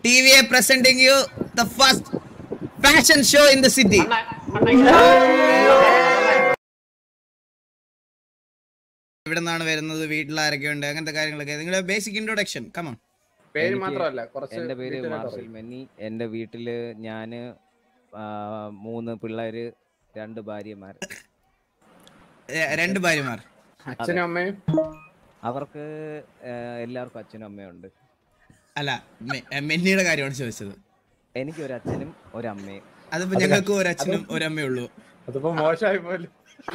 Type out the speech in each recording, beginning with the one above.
TVA presenting you the first fashion show in the city. ഇവിടെ നിന്നാണ് വരുന്നത് വീട്ടിൽ ആരൊക്കെ ഉണ്ട് അങ്ങനത്തെ കാര്യങ്ങളൊക്കെ നിങ്ങളുടെ ബേസിക് ഇൻട്രൊഡക്ഷൻ കമോൺ പേര് എനിക്ക് മാത്രമല്ല കുറച്ച് എന്റെ പേര് detail ആയിട്ട് മാർഷൽ പറയ്. മെന്നി എന്റെ വീട്ടില് ഞാന് ആ, മൂന്ന് പിള്ളേര് രണ്ട് ഭാര്യമാര് രണ്ട് ഭാര്യമാർ അച്ഛനും അമ്മയും അവർക്ക് ആ, എല്ലാവർക്കും അച്ഛനും അമ്മയും ഉണ്ട് അല്ല മെ- മെന്നിയുടെ കാര്യമാണ് ചോദിച്ചത് എനിക്ക് ഒരു അച്ഛനും ഒരു അമ്മയും അതിപ്പോ ഞങ്ങൾക്ക് ഒരു അച്ഛനും ഒരു അമ്മയേ ഉള്ളൂ അതിപ്പോ മോശമായി പോലും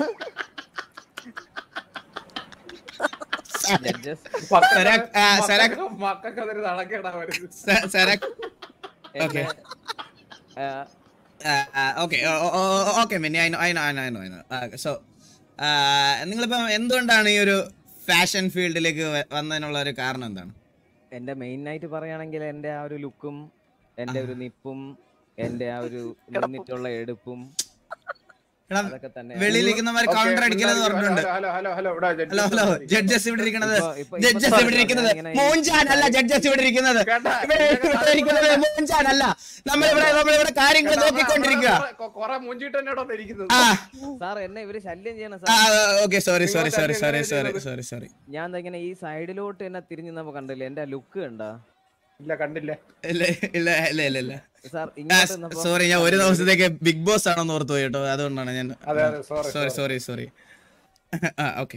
Judges, സരാക്, ആ, സരാക്. മക്കൾക്ക് അതൊരു നടക്കേടാ വരുന്നത് സ- സരക് എന്റെ, ആ, okay okay Menni I know I know I know I know I know so നിങ്ങളിപ്പോ എന്തുകൊണ്ടാണ് ഈ ഒരു ഫാഷൻ ഫീൽഡിലേക്ക് വന്നതിനുള്ള ഒരു കാരണം എന്താണ് എന്റെ മെയിൻ ആയിട്ട് പറയുകയാണെങ്കിൽ എന്റെ ആ ഒരു ലുക്കും എന്റെ ഒരു നിപ്പും എന്റെ ആ ഒരു നിന്നിട്ടുള്ള എടുപ്പും എടാ അതൊക്കെ തന്നെ വെളിയിലിരിക്കുന്നവർ കൗണ്ടർ അടിക്കലെന്ന് പറഞ്ഞിട്ടുണ്ട് ഹലോ ഹലോ ഹലോ ഇവിടെ ഹലോ ഹലോ ജഡ്ജസ് ഇവിടെ ഇരിക്കുന്നത് ഇപ്പൊ- ഇപ്പൊ- ഇപ്പൊ ജഡ്ജസ് ഇവിടെ ഇരിക്കുന്നത് ഇങ്ങനെ ഈ- മോൻചാൻ അല്ല ജഡ്ജസ് ഇവിടെ ഇരിക്കുന്നത് കേട്ടാ? ഇവിടെ ഇവിടെ ഇരിക്കുന്നത് മോൻചാൻ അല്ല നമ്മളിവിടെ നമ്മളിവിടെ കാര്യങ്ങൾ നോക്കിക്കൊണ്ടിരിക്കുക കൊറേ മുഞ്ചിട്ട് തന്നെ ഇവിടെ ഇരിക്കുന്നത് ആ സാർ എന്നെ ഇവര് ശല്യം ചെയ്യണം ആ സാർ ഓക്കെ സോറി സോറി നിങ്ങൾ സോറി സോറി എങ്ങനെ സോറി ചെയ്യുന്നത്? സോറി സോറി ഞാൻ ദാ ഇങ്ങനെ ഈ സൈഡിലോട്ട് എന്നെ തിരിഞ്ഞു നിന്നപ്പോ കണ്ടില്ലേ എന്റെ ലുക്ക് കണ്ടാ ഇല്ല കണ്ടില്ല ഇല്ല ഇല്ല ഇല്ല ഇല്ല ഇല്ല സാർ ഇങ്ങോട്ട് നിന്നപ്പോ സോറി ഞാൻ ഒരു ദിവസത്തേക്ക് ബിഗ് ബോസ് ആണെന്ന് ഓർത്തു പോയി കേട്ടോ അതുകൊണ്ടാണ് ഞാൻ അതെ അതെ സോറി സോറി സോറി സോറി ആ ഓക്കെ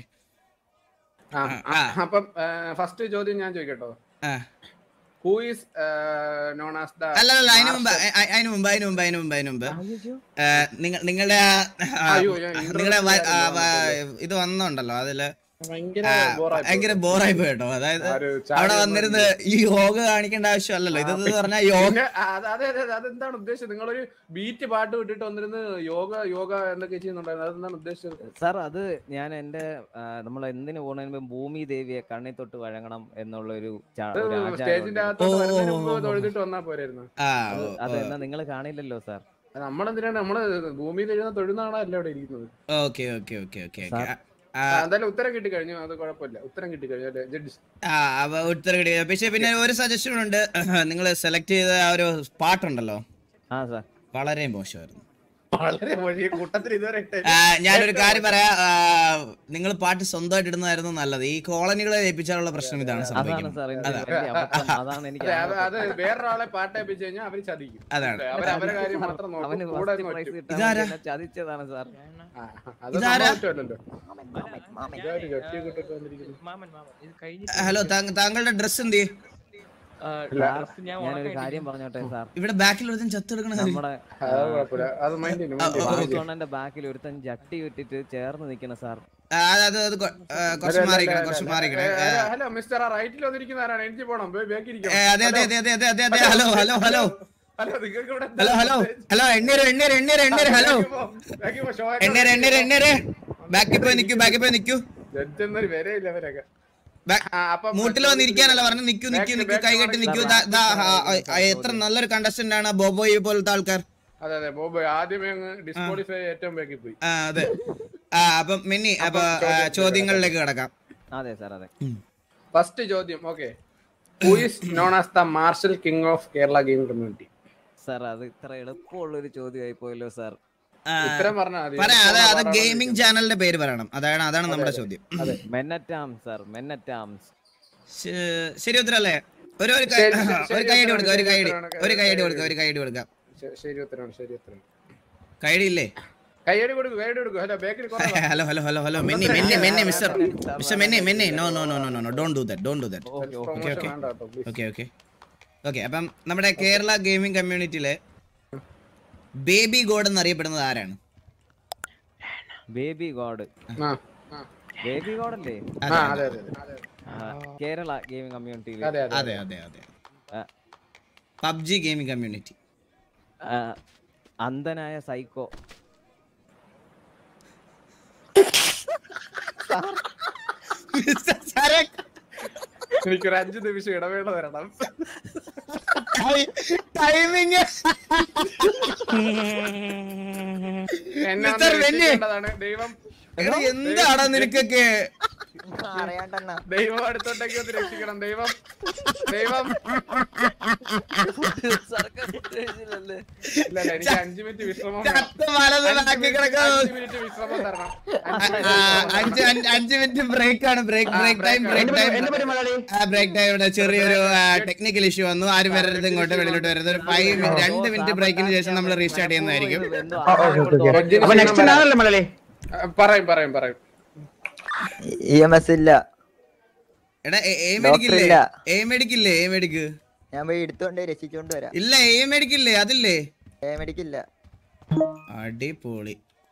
ആ. അപ്പം ഫസ്റ്റ് ചോദ്യം ഞാൻ ചോദിക്കട്ടോ ആ who is known as the അല്ല അല്ല അതിന് മുമ്പ് അ- അ- അതിന് മുമ്പ് അതിന് മുമ്പ് അതിന് മുമ്പ് അതിന് മുമ്പ് ഏ, നിങ്ങ- നിങ്ങളുടെ ആ, അയ്യോ, ഞാൻ interrupt നിങ്ങളുടെ വ- ആ, ചെയ്യാൻ വ- ഇത് വന്നുണ്ടല്ലോ അതില് ഭയങ്കര ആ, ബോറായി ഭയങ്കര ബോറായി പോയി കേട്ടോ അതായത് ആ ഒരു ചാടി അവിടെ വന്ന വന്നിരുന്ന് ഈ യോഗ കാണിക്കേണ്ട ആവശ്യമല്ലല്ലോ ഇതെന്ന് പറഞ്ഞാൽ യോഗ പിന്നെ അത് അതെ അതെ അതെ, അതെന്താണ് ഉദ്ദേശിച്ചത് നിങ്ങളൊരു ബീറ്റ് പാട്ട് വിട്ടിട്ട് വന്നിരുന്ന് യോഗ യോഗ എന്തൊക്കെ ചെയ്യുന്നുണ്ടായിരുന്നു അതെന്താണ് ഉദ്ദേശിച്ചത് സാർ അത് ഞാൻ എന്റെ നമ്മൾ എന്തിനു പോകുന്നതിന് മുമ്പ് ഭൂമി ദേവിയെ കണ്ണി തൊട്ട് വഴങ്ങണം എന്നുള്ള ഒരു ചാ- ഒരു ആചാരം സ്റ്റേജിന്റെ ഉണ്ട്. അകത്തോട്ട് ഓ, വരുന്നതിന് ഓ, മുമ്പ് ഓ, ഓ. തൊഴുതിട്ട് വന്നാ പോരായിരുന്നു ആ അത് ഓ, അത് ഓ. എന്നാ നിങ്ങൾ കാണില്ലല്ലോ സാർ അത് നമ്മളെന്തിനാണ് നമ്മള് ഭൂമിയിൽ എഴുതുന്ന തൊഴുന്നാണോ അല്ല ഇവിടെ ഇരിക്കുന്നത് okay okay okay okay okay sir. ആ, ആ, എന്തായാലും ഉത്തരം കിട്ടി കഴിഞ്ഞു അത് കുഴപ്പമില്ല ഉത്തരം കിട്ടി കഴിഞ്ഞു അല്ലേ ജഡ്ജ് ആ അപ്പൊ ഉത്തരം കിട്ടി പക്ഷെ പിന്നെ ഒരു സജഷൻ ഉണ്ട് നിങ്ങൾ സെലക്ട് ചെയ്ത ആ ഒരു പാട്ടുണ്ടല്ലോ ആ സാർ വളരെ മോശമായിരുന്നു വളരെ വഴി കൂട്ടത്തിൽ ഇതുവരെ ഇട്ടേ ആ, ഞാനൊരു കാര്യം പറയാ നിങ്ങൾ പാട്ട് സ്വന്തമായിട്ട് ഇടുന്നതായിരുന്നു നല്ലത് ഈ കോളനികളെ ഏൽപ്പിച്ചാലുള്ള പ്രശ്നം ഇതാണ് അതാണ് സംഭവിക്കുന്നത് സാർ അതാ. എന്റെ എന്റെ അബദ്ധം അതാണ് എനിക്ക് അതെ, അത് അത് വേറൊരാളെ പാട്ട് ഏൽപ്പിച്ചു കഴിഞ്ഞാൽ അവര് ചതിക്കും അതാണ് അവർ അവരെ കാര്യം മാത്രം അവന് നോക്കും കൂടെ ഫസ്റ്റ് അങ്ങ് പ്രൈസ് പറ്റും. കിട്ടാൻ ഇതാരാ? വേണ്ടി എന്നെ ചതിച്ചതാണ് സാർ ആ, അത് ഇതാരാ? സംഭവിച്ചല്ലോ ഇതാര് ചട്ടിയൊക്കെ ഇട്ടിട്ട് വന്നിരിക്കുന്നു? മാമൻ മാമൻ ഇത് കഴിഞ്ഞിട്ട് ഹലോ താങ്ക- താങ്കളുടെ ഡ്രസ് എന്ത് ചെയ്യും ആ, ഇല്ല. dress ഞാൻ ഞാനൊരു ഉണക്കാൻ കാര്യം പറഞ്ഞോട്ടെ സാർ ഇവിടെ ബാക്കിൽ ഒരുത്തൻ ചത്തെടുക്കണ നമ്മുടെ അത് കുഴപ്പമില്ല അത് മൈൻഡ് ചെയ്യും, mind ചെയ്യും. വാസുണ്ണന്റെ ബാക്കിൽ ഒരുത്തൻ ജട്ടി വിട്ടിട്ട് ചേർന്ന് നിക്കണ സാർ അത് അത് അത് കൊ- ആ, കുറച്ച് മാറിക്കണം കുറച്ച് മാറിക്കണം ഏ, ഹലോ മിസ്റ്റർ ആ റൈറ്റിൽ വന്നിരിക്കുന്ന ആരാണ് എനിക്ക് പോണം ബാക്കി ഏ, ഇരിക്കണം അതെ അതെ അതെ അതെ അതെ അതെ അതെ ഹലോ ഹലോ ഹലോ ഹലോ നിങ്ങൾക്ക് ഇവിടെ ഹലോ ഹലോ ഹലോ എണ്ണീര് എണ്ണീര് എണ്ണീര് എണ്ണീര് ഹലോ ബാക്കി പോ, show എണ്ണീര് എണ്ണീര് എണ്ണീര് ബാക്കിൽ പോയി നിക്കൂ ബാക്കിൽ പോയി നിക്കൂ ജഡ്ജ് എന്നൊരു വിലയില്ല അവരൊക്കെ ബാ- ആ, അപ്പം മൂട്ടിൽ വന്നിരിക്കാനല്ല പറഞ്ഞു നിക്കൂ നിക്കൂ Back- നിക്കൂ back കൈകെട്ടി നിക്കൂ ദാ- ദാ, ആ, ആ, ആ, എത്ര നല്ലൊരു കണ്ടസ്റ്റന്റ് ആണ് ബോബോയ് പോലത്തെ ആൾക്കാർ അതെ അതെ ബോബ് ആദ്യമേ അങ്ങ് ഡിസ്ക്വാളിഫൈ ഏറ്റവും ബാക്കി പോയി ആ അതെ ആ അപ്പം മിന്നി അപ്പൊ ആ, ചോദ്യങ്ങളിലേക്ക് കിടക്കാം അതെ സാർ അതെ ഫസ്റ്റ് ചോദ്യം okay who is known as the marshal king of Kerala game community sir അത് ഇത്ര എളുപ്പമുള്ള ഒരു ചോദ്യമായി പോയല്ലോ സാർ ആ, ഉത്തരം പറഞ്ഞാൽ മതി പറയാം അത് അത് ഗെയിമിംഗ് ചാനലിന്റെ പേര് പറയണം അതാണ് അതാണ് നമ്മുടെ ചോദ്യം മെന്നറ്റാം സാർ മെന്നറ്റാംസ് ശ- ശരി ഉത്തരല്ലേ ഒരു ഒരു കൈ- ശരി, ശരി, ഒരു കൈയടി കൊടുക്കുക ഒരു ശരി കൈയടി ഉത്തരമാണ്. ഒരു കൈയടി കൊടുക്കുക ഒരു കൈയടി കൊടുക്കാം ശ- ശരി ഉത്തരമാണ് ശരി ഉത്തരം കൈയടി ഇല്ലേ കൈയടി കൊടുക്കും കൈയടി കൊടുക്കും ഹലോ ബേക്കിൽ hello hello hello hello Menni Menni Menni mister mister Menni Menni no no no no no no don't do that don't do that promotion okay. വേണ്ട കേട്ടോ പ്ലീസ് ഓക്കെ ഓക്കെ ഓക്കെ അപ്പം നമ്മുടെ കേരള ഗെയിമിംഗ് കമ്മ്യൂണിറ്റിയിലെ ബേബി ഗോഡ് എന്നറിയപ്പെടുന്നത് ആരാണ് ബേബി ഗോഡ് ആ ആ. ബേബി ഗോഡ് അല്ലേ ആ അതെ അതെ അതെ ആ, കേരള ഗെയിമിംഗ് കമ്മ്യൂണിറ്റിയിൽ അതെ അതെ അതെ അതെ അതെ പബ്ജി ഗെയിമിംഗ് കമ്മ്യൂണിറ്റി അന്ധനായ സൈക്കോ എനിക്കൊരു അഞ്ചു നിമിഷം ഇടവേള തരണം ടൈമിങ് എന്നെ മിസ്റ്റർ ഒന്ന് ബെന്നി. രക്ഷിക്കേണ്ടതാണ് ദൈവം എന്താടാ നിനക്കൊക്കെ ദൈവം അടുത്തോട്ടേക്ക് ഒന്ന് രക്ഷിക്കണം ദൈവം ദൈവം എനിക്ക് അഞ്ചു മിനിറ്റ് വിശ്രമം വേണം. ചത്ത വലത് അഞ്ച് ബാക്കി മിനിറ്റ് കിടക്കുന്നു അഞ്ച് മിനിറ്റ് വിശ്രമം തരണം അഞ്ച് മിനിറ്റ് ആ, വിശ്രമം അഞ്ച് തരണം. അഞ്ച് അഞ്ച് മിനിറ്റ് ബ്രേക്ക് ആണ് ബ്രേക്ക് ആ, ബ്രേക്ക് ടൈം break ബ്രേക്ക് ആണ്. ടൈം എന്റെ പേര് മലയാളി ബ്രേക്ക് ടൈം ഇവിടെ ചെറിയൊരു ടെക്നിക്കൽ ഇഷ്യൂ വന്നു ആരും വരരുത് ഇങ്ങോട്ട് വെളിയിലോട്ട് വരരുത് ഒരു ഫൈവ് രണ്ട് മിനിറ്റ് ബ്രേക്കിന് ശേഷം നമ്മൾ റീസ്റ്റാർട്ട് ചെയ്യുന്നതായിരിക്കും എന്തോ ആ, ഓക്കേ, ഓക്കേ, ഓക്കേ. കൊഞ്ചിന് അപ്പൊ ക്ഷീണം നെക്സ്റ്റ് വരാം. ഞാനല്ലേ മലയാളി ആ, പറയും പറയും പറയും ഇ എം എസ് ഇല്ല എടാ എ Doctor മെഡിക്കില്ലേ ഇല്ല. എ മെഡിക്കില്ലേ എ മെഡിക്ക് ഞാൻ പോയി എടുത്തോണ്ട് രക്ഷിച്ചോണ്ട് വരാം ഇല്ല എ മെഡിക്കില്ലേ അതില്ലേ ഏ മെഡിക്കില്ല അടിപൊളി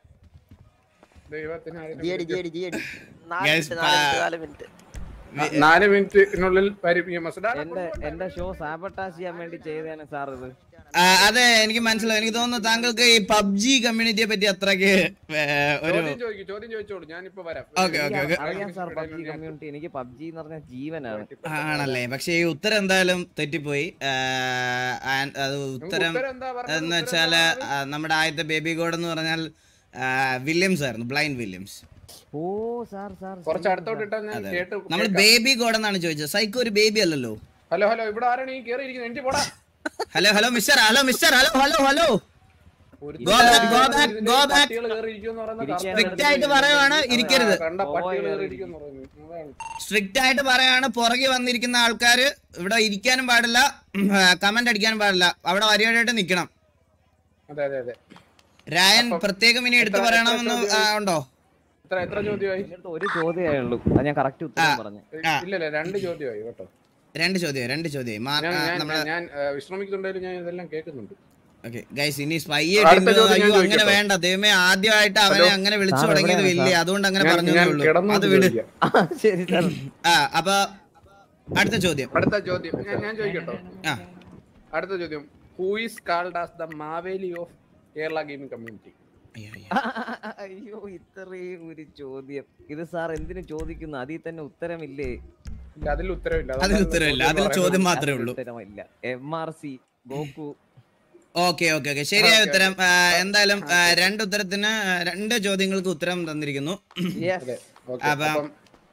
ദൈവത്തിന് അതിനെ ജി അടി ജി അടി ജി അടി Guys, പാ- ആ, നാല് മിനിറ്റിനുള്ളിൽ വരും ഈ മസഡ എന്റെ എന്റെ ഷോ സാബട്ടാസ് ചെയ്യാൻ വേണ്ടി ചെയ്തതാണ് സാർ ഇത് ആ, അതെ എനിക്ക് മനസ്സിലാവും എനിക്ക് തോന്നുന്നു താങ്കൾക്ക് ഈ പബ്ജി കമ്മ്യൂണിറ്റിയെ പറ്റി അത്രക്ക് ഏ, ഒരു ചോദ്യം ചോദിക്കും ചോദ്യം ചോദിച്ചോളൂ ഞാനിപ്പോ വരാം ഓക്കെ ഓക്കെ ഓക്കെ അറിയാം സാർ പബ്ജി കമ്മ്യൂണിറ്റി എനിക്ക് പബ്ജി എന്ന് പറഞ്ഞ ജീവനാണ് ആണല്ലേ പക്ഷെ ഈ ഉത്തരം എന്തായാലും തെറ്റിപ്പോയി ആ, and അത് ഉത്തരം ഉത്തരം എന്താ പറഞ്ഞത്? എന്ന് ഉത്തരം വെച്ചാല് എന്താ ആ, നമ്മുടെ ആദ്യത്തെ ബേബി ഗോഡ് എന്ന് പറഞ്ഞാൽ ആ, വില്യംസ് ആയിരുന്നു ബ്ലൈൻഡ് വില്യംസ് ഓ സാർ സാർ കുറച്ച് അടുത്തോട്ട് ഇട്ടാ ഞാൻ അതെ കേട്ട് നമ്മൾ ബേബി ഗോഡ് എന്നാണ് ചോദിച്ചത് സൈക്കോ ഒരു ബേബി അല്ലല്ലോ ഹലോ ഹലോ ഇവിടെ ആരാണ് ഈ കേറി ഇരിക്കുന്നത് എനിക്ക് പോടാ hello hello mister hello mister hello hello hello ഒരു Go back, go back, ഇതിന്റെ go back. പട്ടികൾ കേറി ഇരിക്കുമെന്ന് പറയുന്നത് ഇരിക്കാൻ കറക്റ്റ് സ്ട്രിക്റ്റ് ആയിട്ട് പറയുവാണ് ഇരിക്കരുത് കണ്ട പട്ടികൾ കേറി ഇരിക്കുമെന്ന് പറയുന്നത് അതാണ് സ്ട്രിക്റ്റ് ആയിട്ട് പറയാണ് പുറകെ വന്നിരിക്കുന്ന ആൾക്കാര് ഇവിടെ ഇരിക്കാനും പാടില്ല കമന്റ് അടിക്കാനും പാടില്ല അവിടെ വരികയായിട്ട് നിക്കണം അതെ അതെ അതെ രായൻ പ്രത്യേകം ഇനി എടുത്തു എത്ര- പറയണമെന്ന് എത്ര ആ, ഉണ്ടോ എത്ര എത്ര ചോദ്യമായി എന്റെ അടുത്ത് ഒരു ചോദ്യമേ ഉള്ളൂ അത് ഞാൻ കറക്റ്റ് ഉത്തരം പറഞ്ഞു ആ. ഇല്ലല്ല രണ്ട് ചോദ്യമായി കേട്ടോ രണ്ട് ചോദ്യം രണ്ട് ചോദ്യം മാർക്ക് ഞാൻ ഞാൻ- നമ്മളെ ഞാൻ ആ, വിശ്രമിക്കുന്നുണ്ടെങ്കിലും ഞാൻ ഇതെല്ലാം കേൾക്കുന്നുണ്ട് ഓക്കെ ഗൈസ് ഇനി സ്പൈ അടുത്ത ചോദ്യം ഞാൻ അയ്യോ അങ്ങനെ ചോദിക്കട്ടോ? വേണ്ട ദൈവമേ ആദ്യമായിട്ട് അവനെ അങ്ങനെ വിളിച്ചു സാർ തുടങ്ങിയത് എവിടെയാണ് വലിയ അതുകൊണ്ട് അങ്ങനെ ഞാൻ- പറഞ്ഞു ഞാൻ ഉള്ളൂ കിടന്നു അത് വിട് ചോദിക്കാം. ശരി സാർ ആ അപ്പൊ അടുത്ത ചോദ്യം അടുത്ത ചോദ്യം ഞാൻ ഞാൻ ചോദിക്കട്ടോ ആ അടുത്ത ചോദ്യം who is called as the Maveli of Kerala gaming community അയ്യോ, അയ്യോ. അയ്യോ ഇത്രയും ഒരു ചോദ്യം ഇത് സാർ എന്തിനു ചോദിക്കുന്നു അതിൽ തന്നെ ഉത്തരമില്ലേ ഇല്ല അതിൽ ഉത്തരവില്ല അതിൽ അതുകൊണ്ടാണ് ഉത്തരവില്ല ചോദ്യം അതിൽ പറയുന്നത്. ചോദ്യം മാത്രമേ അതിൽ ഉള്ളൂ ഉത്തരമില്ല M R C Goku okay okay okay ശരിയായ ഓക്കേ, ഉത്തരം ആ, എന്തായാലും ആ, രണ്ട് ഉത്തരത്തിന് ആ, രണ്ട് ചോദ്യങ്ങൾക്ക് ഉത്തരം തന്നിരിക്കുന്നു അതെ ഓക്കെ അപ്പം അപ്പം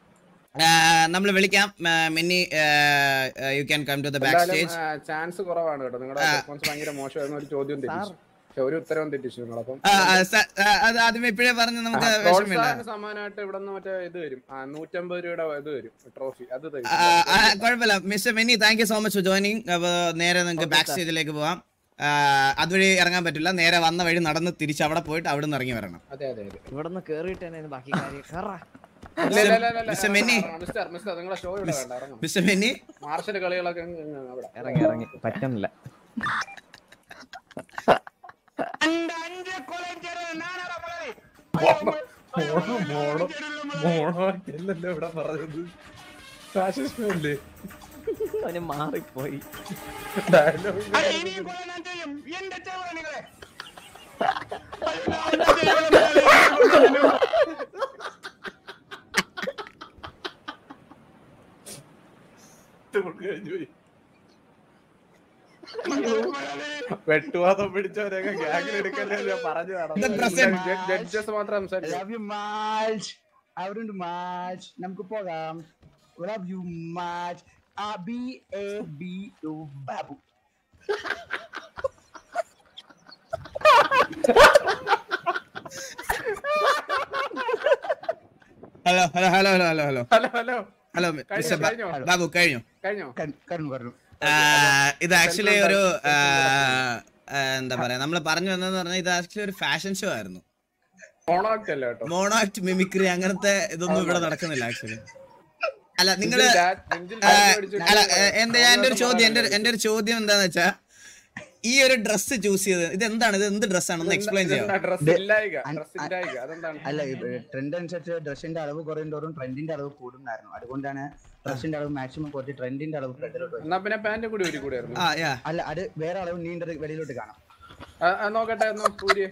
നമ്മൾ വിളിക്കാം ആ, Minni you can come to the back എന്തായാലും സ്റ്റേജ് ചാൻസ് കുറവാണ് കേട്ടോ നിങ്ങളുടെ റെസ്പോൺസ് ഭയങ്കര മോശമായിരുന്നു ഒരു ചോദ്യം തെറ്റിച്ചു പക്ഷെ ഒരു ഉത്തരവും തെറ്റിച്ചു നിങ്ങൾ അപ്പം അത് ആദ്യമേ ഇപ്പോഴേ പറഞ്ഞ് നമുക്ക് വിഷമില്ല പ്രോത്സാഹന സമ്മാനമായിട്ട് ഇവിടെ നിന്ന് മറ്റേ ഇത് വരും ആ നൂറ്റമ്പത് രൂപയുടെ ഇത് വരും ട്രോഫി അത് തരും ആ, ആ, കുഴപ്പമില്ല mister Minni thank you so much for joining അപ്പോൾ നേരെ നിങ്ങൾക്ക് ബാക്ക് സ്റ്റേജിലേക്ക് പോവാം ആ, അതുവഴി ഇറങ്ങാൻ പറ്റില്ല നേരെ വന്ന വഴി നടന്ന് തിരിച്ച് അവിടെ പോയിട്ട് അവിടെ നിന്ന് ഇറങ്ങി വരണം അതെ അതെ അതെ ഇവിടെ നിന്ന് കേറിയിട്ട് തന്നെ ബാക്കി കാര്യം കേറാ. ഇല്ല, ഇല്ല, ഇല്ല, ഇല്ല, ഇല്ല. മിസ്റ്റർ മെന്നി. ഇറങ്ങണം, മിസ്റ്റർ മിസ്റ്റർ നിങ്ങളെ ഷോ ഇവിടെ വേണ്ട ഇറങ്ങണം മിസ്റ്റർ മിന്നി മാർഷൽ കളികളൊക്കെ അങ്ങ് അങ്ങ് അവിടെ ഇറങ്ങി ഇറങ്ങി പറ്റുന്നില്ല ഇവിടെ പറഞ്ഞത് ഫാഷൻ ഷോ അല്ലേ അവന് മാറിപ്പോയി ഡയലോഗ് വെട്ടുവാദം പിടിച്ചവരെയൊക്കെ ഗ്യാങ്ങിൽ എടുക്കല്ലേ ഞാൻ പറഞ്ഞു The present. ജഡ്ജസ് മാത്രം സംസാരിച്ചു ലവ് യു മാച്ച് അവരുണ്ട് മാച്ച് നമുക്ക് പോകാം ലവ് യു മാച്ച് ആ B A B U Babu hello hello hello hello hello hello hello hello hello mister ബാ- കഴിഞ്ഞോ? ബാബു കഴിഞ്ഞു കഴിഞ്ഞോ കണ്ണു പറഞ്ഞു ആ, ഇത് ആക്ച്വലി ഒരു ആ, ആ, എന്താ പറയാ നമ്മൾ പറഞ്ഞു വന്നതെന്ന് പറഞ്ഞാൽ ഇത് ആക്ച്വലി ഒരു ഫാഷൻ ഷോ ആയിരുന്നു ഓണാക്ട് അല്ല കേട്ടോ മോണോക്ട് മിമിക്രി അങ്ങനത്തെ ഇതൊന്നും ഇവിടെ നടക്കുന്നില്ല ആക്ച്വലി അല്ല നിങ്ങള് നെഞ്ചിൽ ഡാ- നെഞ്ചിൽ ആ, ഡാറ്റ് അടിച്ചിട്ട് അല്ല എ- എന്റെ എന്റെ ഒരു ചോദ്യം എന്റെ ഒരു- എന്റെ ഒരു ചോദ്യം എന്താന്ന് വെച്ചാ ഈ ഒരു ഡ്രസ്സ് ചൂസ് ചെയ്തത് ഇത് എന്താണ് ഇത് എന്ത് ഡ്രസ്സാണെന്ന് എക്സ്പ്ലെയിൻ ചെയ്യാം ഇതെന്താ ഡ്രസ് ഇല്ലായിക ഡ്രസ് ഇല്ലായിക അതെന്താണ് അല്ല ട്രെൻഡ് അനുസരിച്ച് ഡ്രസ്സിന്റെ അളവ് കുറയുന്തോറും ട്രെൻഡിന്റെ അളവ് കൂടുന്നായിരുന്നു അതുകൊണ്ടാണ് ഡ്രസ്സിന്റെ അളവ് മാക്സിമം കുറച്ച് ട്രെൻഡിന്റെ അളവ് ഫ്രണ്ടിലോട്ട് വെച്ചത്. എന്നാ പിന്നെ പാന്റ് കൂടി ഒരു കൂടിയായിരുന്നു ആ യാ അല്ല അത് വേറെ അളവ് നീണ്ടത് വെളിയിലോട്ട് കാണാം നോക്കട്ടെ ഒന്ന് ഊരിയെ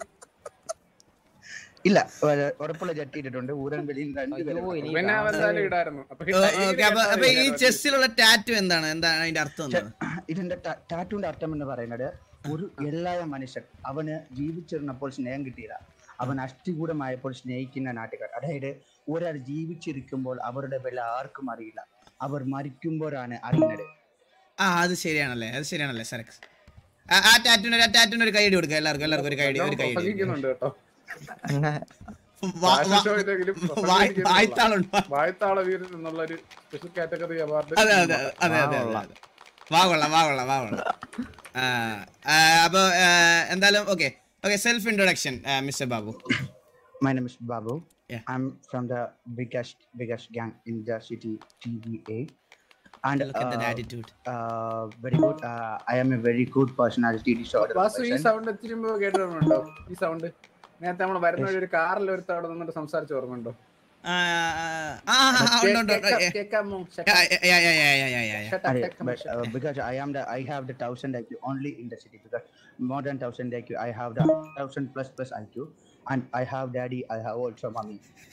ഇല്ല ഉ- ഉറപ്പുള്ള ജട്ടി ഇട്ടിട്ടുണ്ട് ഊരൻ വെളിയിൽ രണ്ട് അയ്യോ പേരുണ്ട്. ഇനി പിന്നെ അവൻ എന്തായാലും ഇടായിരുന്നു അപ്പൊ ഈ ഓക്കെ ടൈഗർ അപ്പൊ അപ്പൊ ഈ ഇടായിരുന്നു. ചെസ്സിലുള്ള ടാറ്റു എന്താണ് എന്താണ് അതിന്റെ അർത്ഥം എന്താണ് ഇതിന്റെ ടാറ്റുവിന്റെ അർത്ഥം എന്ന് പറയുന്നത് ഒരു എല്ലായ മനുഷ്യൻ അവന് ജീവിച്ചിരുന്നപ്പോൾ സ്നേഹം കിട്ടിയില്ല അവൻ അസ്ഥികൂടമായപ്പോൾ സ്നേഹിക്കുന്ന നാട്ടുകാർ അതായത് ഒരാൾ ജീവിച്ചിരിക്കുമ്പോൾ അവരുടെ വില ആർക്കും അറിയില്ല അവർ മരിക്കുമ്പോഴാണ് അറിയുന്നത് ആ അത് ശരിയാണല്ലേ അത് ശരിയാണല്ലേ സരക്സ് ആ- ആ ടാറ്റുവിന് ഒരു ടാറ്റുവിന് ഒരു കൈയടി കൊടുക്കുക എല്ലാവർക്കും എല്ലാവർക്കും ഒരു കൈയടി ഒരു കൈയടി പ്രസംഗിക്കുന്നുണ്ട് കേട്ടോ വാ- Fashion വാ- show ഇല്ലെങ്കിലും വായ്- പ്രസംഗിക്കുന്നുണ്ട്. വായ്ത്താളുണ്ട് വായത്താള വീരൻ എന്നുള്ള ഒരു സ്പെഷ്യൽ കാറ്റഗറി അവാർഡ് അതെ അതെ അതെ അതെ അതെ അതെ. വാ കൊള്ളാം വാ കൊള്ളാം വാ കൊള്ളാം ആ, ആ, അപ്പൊ ആ, എന്തായാലും okay okay self introduction mister Babu My name is Babu. Yeah. I'm from the biggest biggest gang in the city, TVA. And Look at that uh, attitude. uh, very good. Uh, I am a very good personality disorder. Vasu ഈ person. Sound എത്തിരി കേട്ടിട്ടുണ്ടോ ഈ sound നേരത്തെ നമ്മൾ വരുന്ന വഴി ഒരു കാറിൽ ഒരുത്ത അവിടെ നിന്നിട്ട് സംസാരിച്ച ഓർമ്മയുണ്ടോ ആ, ആ, ആ, ആ, ഉണ്ട്, ഉണ്ട്, ഉണ്ട്. കേക്കാം- ഏ, കേക്കാമോ? Shut ആ, up, yeah, yeah, yeah, yeah, yeah, yeah, yeah. shut up, Arey, കേക്കാമോ? but, Shut uh, up. because I am the I have the thousand IQ only in the city because more than thousand IQ I have the thousand plus plus IQ and I have daddy I have also mommy.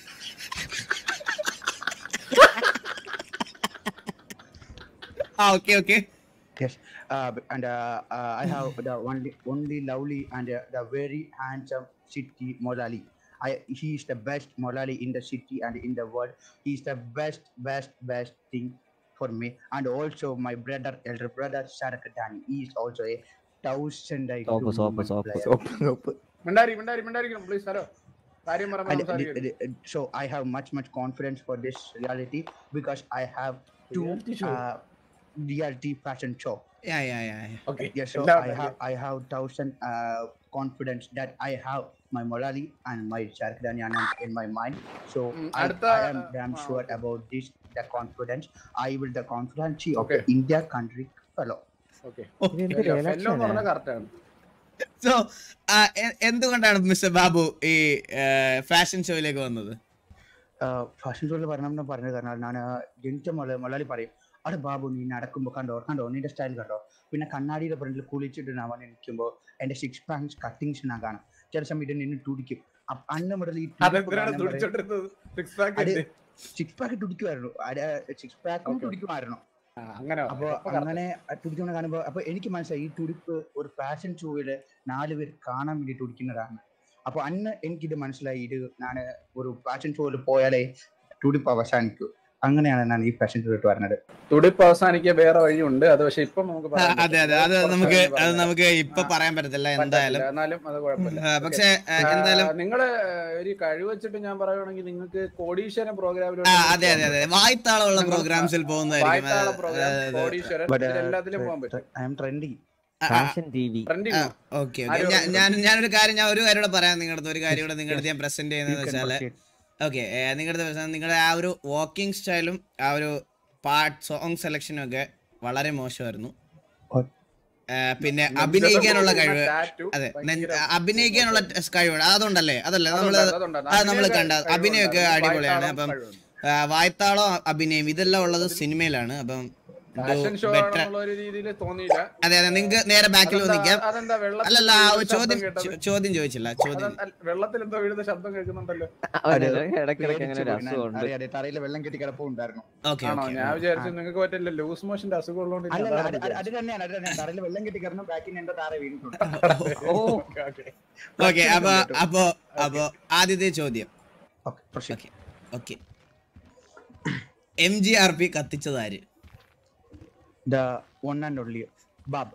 ആ okay okay Yes, uh, b- and uh, uh, I have the only only lovely and uh, the very handsome city Molali. I he is the best Molali in the city and in the world. He is the best best best thing for me. And also my brother, elder brother Sarakadani. He is also a thousand IQ. Soap soap woman soap player. Soap മിണ്ടാരി മിണ്ടാരി മിണ്ടായിരിക്കണം please hello കാര്യം പറയുമ്പോൾ And സംസാരിക്കരുത്. the- the- so I have much much confidence for this reality because I have two Reality show? uh, reality fashion show. Yeah yeah yeah Okay. Yes, so എല്ലാം I have I have thousand uh, confidence that I have my Molali and my Sharkdani Anand in my mind. So Mm, I, അടുത്ത, I am uh, damn ah, sure okay. about this. The confidence I will the confidence of Okay. the India country fellow. Okay. ഇതെന്ത് fellow election എന്ന് ആ? പറഞ്ഞാൽ correct ആണ് so എന്തുകൊണ്ടാണ് mister Babu ഈ fashion ഷോയിലേക്ക് വന്നത് fashion ഷോയിൽ പറയണമെന്ന് പറഞ്ഞത് കാരണം ഞാൻ ജനിച്ച മൊല മൊലാളി പറയും അവിടെ ബാബു നീ നടക്കുമ്പോൾ കണ്ടോ കണ്ടോ നിന്റെ സ്റ്റൈൽ കണ്ടോ പിന്നെ കണ്ണാടിയുടെ ഫ്രണ്ടിൽ കുളിച്ചിട്ട് ഞാൻ വന്ന് നിൽക്കുമ്പോൾ എന്റെ സിക്സ് പാങ്സ് കട്ടിങ്സ് ഞാൻ കാണാം ചില സമയത്ത് നിന്ന് തുടിക്കും അപ്പ അന്ന് മുതൽ ഈ അതെന്തിനാണ് തുടിച്ചോണ്ടിരുന്നത് സിക്സ് പാക്ക് അത് സിക്സ് പാക്ക് തുടിക്കുമായിരുന്നു സിക്സ് പാക്കും Okay. തുടിക്കുമായിരുന്നു അങ്ങനെ അപ്പൊ അങ്ങനെ തുടിക്കുന്ന കാണുമ്പോ അപ്പൊ എനിക്ക് മനസ്സിലായി ഈ തുടിപ്പ് ഒരു ഫാഷൻ ഷോയില് നാല് പേർ കാണാൻ വേണ്ടി തുടിക്കുന്നതാണ് അപ്പൊ അന്ന് എനിക്കിത് മനസ്സിലായി ഇത് ഞാൻ ഒരു ഫാഷൻ ഷോയിൽ പോയാലേ തുടിപ്പ് അവസാനിക്കൂ അങ്ങനെയാണ് ഞാൻ ഈ ഫാഷൻ ഷോയിലോട്ട് വരുന്നത് തുടിപ്പ് അവസാനിക്കാൻ വേറെ വഴിയുണ്ട് അത് പക്ഷെ ഇപ്പൊ നമുക്ക് ആ, പറയാൻ അതെ അതെ പറ്റില്ല. അത് കുറച്ച് നമുക്ക് കഴിഞ്ഞ് അത് പറയാം. നമുക്ക് ഇപ്പൊ ആ, പറയാൻ പറ്റത്തില്ല പറ്റത്തില്ല. എന്തായാലും എന്നാലും അത് കുഴപ്പമില്ല ആ, പക്ഷേ ആ, എന്തായാലും നിങ്ങള് ഒരു കഴിവ് വെച്ചിട്ട് ഞാൻ പറയുവാണെങ്കിൽ നിങ്ങൾക്ക് കോടീശ്വരൻ പ്രോഗ്രാമിൽ ആ അതെ അതെ അതെ വായ്ത്താളമുള്ള പ്രോഗ്രാംസിൽ പോകുന്നതായിരിക്കും വായ്ത്താള ആ, പ്രോഗ്രാം അതെ, അതെ. കോടീശ്വരൻ But, uh, ഇതിലെല്ലാത്തിലും പോകാൻ പറ്റും ഐ എം ട്രെൻഡി ആ, ആ, fashion T V trending okay ആരും ഓക്കെ ഞാൻ ഞാനൊരു കാര്യം ഞാൻ ഒരു കാര്യം കൂടെ പറയാം നിങ്ങളുടെ അടുത്ത് ഒരു കാര്യം കൂടെ നിങ്ങളുടെ അടുത്ത് ഞാൻ പ്രസന്റ് ചെയ്യുന്നത് വെച്ചാല് ഓക്കെ നിങ്ങളുടെ പ്രശ്നം നിങ്ങളുടെ ആ ഒരു വാക്കിംഗ് സ്റ്റൈലും ആ ഒരു പാട്ട് സോങ് സെലക്ഷനും ഒക്കെ വളരെ മോശമായിരുന്നു ഓ. ഏ, പിന്നെ അഭിനയിക്കാനുള്ള കഴിവ് അതെ നെ- അഭിനയിക്കാനുള്ള ടെ- കഴിവ് അതുണ്ടല്ലേ അതല്ലേ നമ്മള് അത് നമ്മള് കണ്ട അഭിനയമൊക്കെ അടിപൊളിയാണ് അപ്പം ആ, വായ്ത്താളം അഭിനയം ഇതെല്ലാം ഉള്ളത് സിനിമയിലാണ് അപ്പം ഫാഷൻ ഷോ ബെറ്റർ ആണെന്നുള്ള ഒരു രീതിയിൽ തോന്നിയില്ല അതെ അതെ നിങ്ങൾക്ക് നേരെ ബാക്കിൽ അതെന്താ- നിൽക്കാം അതെന്താ വെള്ളത്തിൽ അല്ലല്ല ആ വീഴുന്ന ഒരു ശബ്ദം ചോദ്യം കേട്ടത്? ചോ- ചോദ്യം ചോദിച്ചില്ല ചോദ്യം അതെന്താ- വെള്ളത്തിൽ എന്തോ വീഴുന്ന ശബ്ദം കേൾക്കുന്നുണ്ടല്ലോ ഇടയ്ക്കിടയ്ക്ക് അങ്ങനെ ഒരു അസുഖമുണ്ട് അറിയാതെ തറയിൽ വെള്ളം കെട്ടി കിടപ്പുണ്ടായിരുന്നു ഓക്കെ ആണോ ഓക്കെ ഞാൻ വിചാരിച്ചു നിങ്ങൾക്ക് പറ്റില്ല ലൂസ് മോഷന്റെ അസുഖം ഉള്ളതുകൊണ്ട് അല്ല ഇനി അല്ല, അതാണ് അത് അത് വിചാരിച്ചത്. അത് തന്നെയാണ് അത് തന്നെയാണ് തറയിൽ വെള്ളം കെട്ടി കിടന്നു ബാക്കിൽ നിന്ന് എന്റെ താറ വീണിട്ടുണ്ട് ഓ Okay, okay. ഓക്കെ അപ്പൊ അപ്പൊ അപ്പൊ ആദ്യത്തെ ചോദ്യം okay proceed. Okay okay M G R P കത്തിച്ചത് ആര് the one and only ബാബ്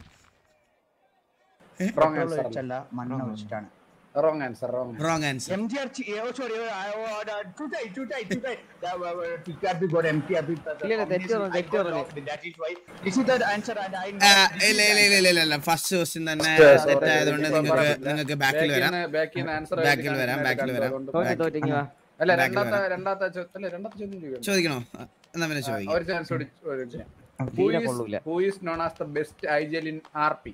Wrong പെട്രോൾ answer. ഒഴിച്ചല്ല മണ്ണ് ഒഴിച്ചിട്ടാണ് Wrong answer, wrong. Wrong answer M G R sorry ചൂട്ടായി ചൂട്ടായി ചൂട്ടായി TRP god M T R P ഇല്ല, ഇല്ല, തെറ്റ് പറഞ്ഞു, തെറ്റ് പറഞ്ഞു. That is why this is the answer and I ഇല്ല ഇല്ല ഇല്ല ഇല്ല ഇല്ല ഇല്ല ഫസ്റ്റ് ക്വസ്റ്റ്യൻ തന്നെ Sorry, തെറ്റായതുകൊണ്ട് sorry, നിങ്ങൾക്ക് sorry. നിങ്ങൾക്ക് ബാക്കിൽ Back വരാം in- back in answer Back ആയിട്ട് ൽ വരാം, കാണിക്കാൻ back ൽ കണ്ടു, വരാം. അതുകൊണ്ട് തോറ്റി back. തോറ്റിങ്ങി വാ അല്ല back ൽ രണ്ടാമത്തെ വരാം. രണ്ടാമത്തെ ചോ- അല്ല രണ്ടാമത്തെ ചോദ്യം ചോദിക്കണം. ചോദിക്കണോ എന്നാ പിന്നെ ആ, ചോദിക്കാം ഒരു ചാൻസ് കൂടി ചോദിക്കാം. Who തീരെ is- കൊള്ളൂല who is known as the best IGL in RP?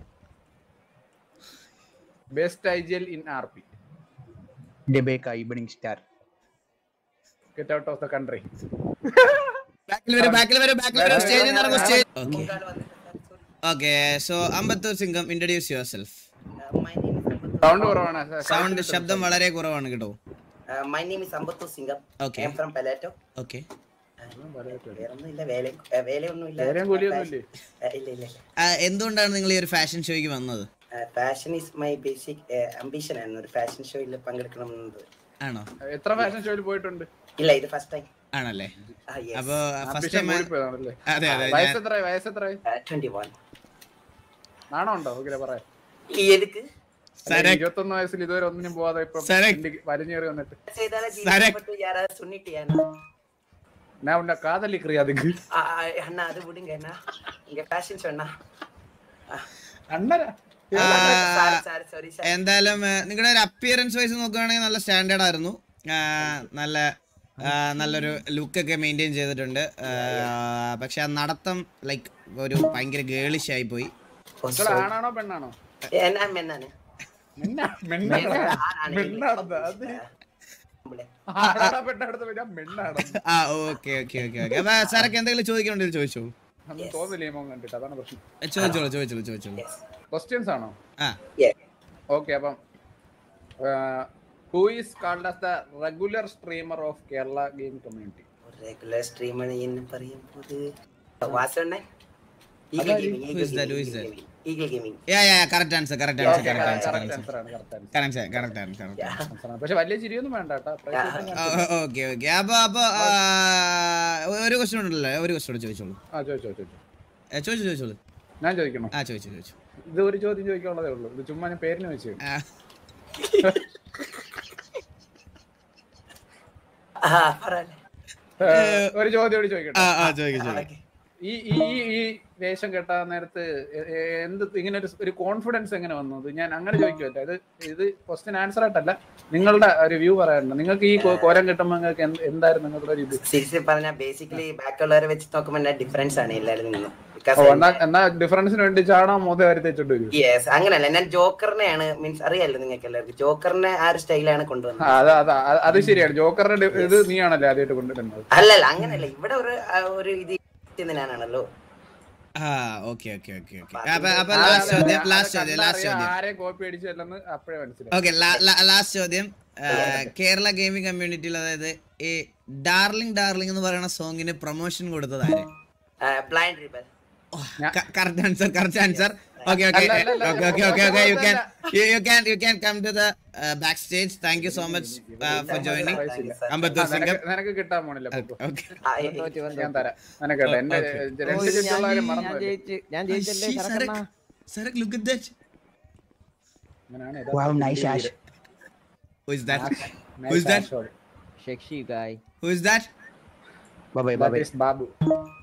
Best IGL in RP. ഡെബേക്ക evening star Get out of the country. ബാക്കിൽ വരും ബാക്കിൽ വരും ബാക്കിൽ വരും സ്റ്റേജിൽ നിന്ന് ഇറങ്ങും stage okay okay so Ambattur Singam introduce yourself Sound കുറവാണ്. സൗണ്ട് ശബ്ദം വളരെ കുറവാണ് കേട്ടോ Uh, my name is Ambattu Singam. Okay. I am from Palato. Okay വേറൊന്നുമില്ല വേല ഏ, വേലയൊന്നുമില്ല വേലയും കൂലിയൊന്നും ഇല്ലേ? ഏ, ഇല്ല ഇല്ല എന്തുകൊണ്ടാണ് നിങ്ങൾ ഈ ഒരു ഫാഷൻ ഷോയ്ക്ക് വന്നത് fashion is my basic ambition ആയിരുന്നു ഒരു ഫാഷൻ ഷോയിൽ പങ്കെടുക്കണം എന്നത് ആണോ എത്ര ഫാഷൻ ഷോയിൽ പോയിട്ടുണ്ട് ഇല്ല ഇത് ഫസ്റ്റ് ടൈം ആണല്ലേ Ah, yes. അപ്പൊ ഫസ്റ്റ് Ambition ടൈം കൂടിപ്പോയതാണല്ലേ? അതെ അതെ ഞാൻ- വയസ്സെത്രയായി? വയസ്സെത്രയായി? Uh, 21. നാണോ ഉണ്ടോ ഓക്കെ പറയാം ഈ எதுக்கு സരക് ഇരുപത്തൊന്ന് വയസ്സിൽ ഇതുവരെ ഒന്നിനും പോവാതെ ഇപ്പൊ സരക്. വലിഞ്ഞേറി വന്നിട്ട് செய்தால சரக். ஜீவிச்சு யாராவது சொன்னிட்டியா ഞാൻ ഉന്നെ കാതലിക്കിറിയാ அதுக்கு அண்ணா அது விடுங்க அண்ணா இங்க ஃபேஷன் ஷோ அண்ணா അണ്ണരാ சாரி சாரி சாரி சாரி എന്തായാലും നിങ്ങളുടെ ഒരു അപ്പിയറൻസ് വൈസ് നോക്കുകയാണെങ്കിൽ നല്ല സ്റ്റാൻഡേർഡ് ആയിരുന്നു ആ, നല്ല ആ, നല്ലൊരു ലുക്കൊക്കെ മെയിൻറ്റെയിൻ ചെയ്തിട്ടുണ്ട് ആ, പക്ഷെ ആ നടത്തം ലൈക്ക് ഒരു ഭയങ്കര ഗേളിഷ് ആയി പോയി മക്കള് ആണാണോ പെണ്ണാണോ என்ன மென்னானு മെന്നാ മെണ്ണാണോ മെണ്ണാണെന്ന് അത് ആണാണോ പെണ്ണാണെന്ന് പറഞ്ഞാ മെണ്ണാണോ ആ ഓക്കെ ഓക്കെ ഓക്കെ ഓക്കെ അപ്പൊ സാറൊക്കെ എന്തെങ്കിലും ചോദിക്കണമെങ്കിൽ ചോദിച്ചോളൂ ഒന്നും തോന്നില്ലേ മോൻ കണ്ടിട്ട് അതാണ് പ്രശ്നം ഏ, ചോദിച്ചോളൂ ചോദിച്ചോളൂ ചോദിച്ചോളൂ ക്വസ്റ്റ്യൻസ് ആണോ ആ ഓക്കെ അപ്പം who is called as the regular streamer of Kerala game community regular streamer என்ன பரியும் போது வாசண்ணே ஈகிள் அதான் Gaming who is that? Who is that? Eagle Gaming yeah yeah correct answer correct answer correct answer correct correct answer ആണ് correct answer correct correct correct correct പക്ഷെ വലിയ ചിരിയൊന്നും വേണ്ട കേട്ടോ പ്രൈസ് ഒക്കെ ഓക്കെ ഓക്കെ അപ്പൊ അപ്പൊ ആ, ഒരു ക്വസ്റ്റ്യൻ ഉണ്ടല്ലോ ഒരു ക്വസ്റ്റ്യൻ ചോദിച്ചോളൂ ആ ചോദിച്ചോ ചോദിച്ചോ ഏ, ചോദിച്ചു ചോദിച്ചോളൂ ഞാൻ ചോദിക്കണം ആ ചോദിച്ചു ചോദിച്ചു ഇത് ഒരു ചോദ്യം ചോദിക്കാനുള്ളതേ ഉള്ളൂ ഇത് ചുമ്മാ ഞാൻ പേരിന് വെച്ചു ആ, பரவாயில்ல ഒരു ചോദ്യം കൂടി ചോദിക്കട്ടെ ആ ആ ചോദിക്കും ചോദിക്കും ഈ ഈ ഈ- ഈ വേഷം കെട്ടാ നേരത്ത് എ- എ- എന്ത് ഇങ്ങനെ ഒരു ഒരു കോൺഫിഡൻസ് എങ്ങനെ വന്നത് ഞാൻ അങ്ങനെ ചോദിക്കുമല്ലോ ഇത് ഇത് ക്വസ്റ്റ്യൻ ആൻസർ ആയിട്ടല്ല നിങ്ങളുടെ ഒരു വ്യൂ പറയാനുണ്ട് നിങ്ങൾക്ക് ഈ കോ- കോരം കിട്ടുമ്പോൾ നിങ്ങൾക്ക് എന്ത്- എന്തായിരുന്നു നിങ്ങളുടെ ഒരു ഇത് സീരിയസ്ലി പറഞ്ഞാൽ ബേസിക്കലി ബാക്കിയുള്ളവരെ വെച്ച് നോക്കുമ്പോൾ ഡിഫറൻസ് ആണ് എല്ലാവരും നിന്നും ഓ, എന്നാ എന്നാ ഡിഫറൻസിന് വേണ്ടി ചാണോ മോദ വരെ തെച്ചോണ്ട് വരും യെസ് അങ്ങനല്ല ഞാൻ ജോക്കറിനെയാണ് മീൻസ് അറിയാലോ നിങ്ങൾക്ക് എല്ലാവർക്കും ജോക്കറിനെ ആ ഒരു സ്റ്റൈലാണ് കൊണ്ടുവന്നത് ആ, അത് അത് അത് അത് ശരിയാണ് ജോക്കറിന്റെ ഡി- ഇത് നീയാണല്ലേ ആദ്യമായിട്ട് കൊണ്ടുവരുന്നത് അല്ലല്ല അങ്ങനല്ല ഇവിടെ ഒരു ആ, ഒരു ഇത് ഞാനാണല്ലോ ആ ഓക്കെ ഓക്കെ ഓക്കെ ഓക്കെ അപ്പൊ അപ്പൊ ലാസ്റ്റ് ചോദ്യം ലാസ്റ്റ് ചോദ്യം ലാസ്റ്റ് ചോദ്യം ആരെ കോപ്പി അടിച്ചല്ലെന്ന് അപ്പോഴേ മനസ്സിലായി ഓക്കെ ലാസ്റ്റ് ചോദ്യം ആ, കേരള ഗെയിമിംഗ് കമ്മ്യൂണിറ്റിയിൽ അതായത് ഈ ഡാർലിംഗ് ഡാർലിംഗ് എന്ന് പറയുന്ന സോങ്ങിന് പ്രൊമോഷൻ കൊടുത്തത് ആര് Blind Rebel correct answer correct answer okay okay അല്ല, അല്ല, അല്ല, okay okay okay okay you can you can you can come to the back stage thank you so much for joining Ambattur Singam നിനക്ക് നിനക്ക് കിട്ടാൻ പോണില്ല പൊക്കോ. ഓക്കെ തോറ്റ് വന്നു. ഞാൻ തരാം നിനക്കട്ടെ എന്റെ Okay. ഓ, രണ്ട് ഇത് ഞാൻ ചുറ്റുള്ളവരെ ഞാൻ മറന്നു ജയിച്ച് ഞാൻ ജയിച്ചല്ലേ സരക്കണ്ണ സരക് ലുക്ക് അറ്റ് ദാറ്റ് അങ്ങനെയാണ് Wow, nice ash. Who is that Who is that? Sexy guy who is that Bye bye, bye bye. Babu